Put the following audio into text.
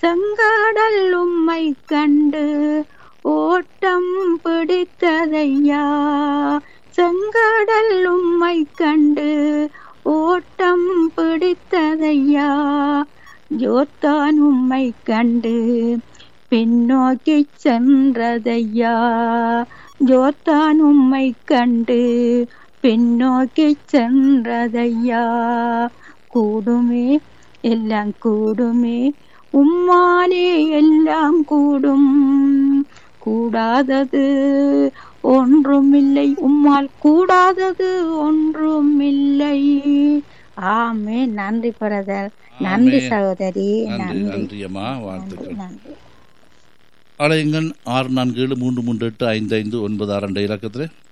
செங்கடல் உம்மை கண்டு ஓட்டம் பிடித்ததையா செங்கடல் உம்மை கண்டு ஓட்டம் பிடித்ததையா ஜோத்தான் உம்மை கண்டு பின்னோக்கி சென்றதையா ஜோத்தான் உம்மை கண்டு பின்னோக்கி சென்றதையா கூடுமே எல்லாம் கூடுமே உம்மாலே எல்லாம் கூடும் கூடாதது ஒன்றுமில்லை உம்மால் கூடாதது ஒன்றுமில்லை ஆமே நன்றி பிரதர் நன்றி ஆமென். சகோதரி நன்றி நன்றி நன்றி அம்மா வாழ்த்துக்கள் நன்றி அலையுங்கள் ஆறு நான்கு ஏழு மூன்று மூன்று எட்டு ஐந்து ஐந்து ஒன்பது ஆறு என்ற இலக்கத்தில்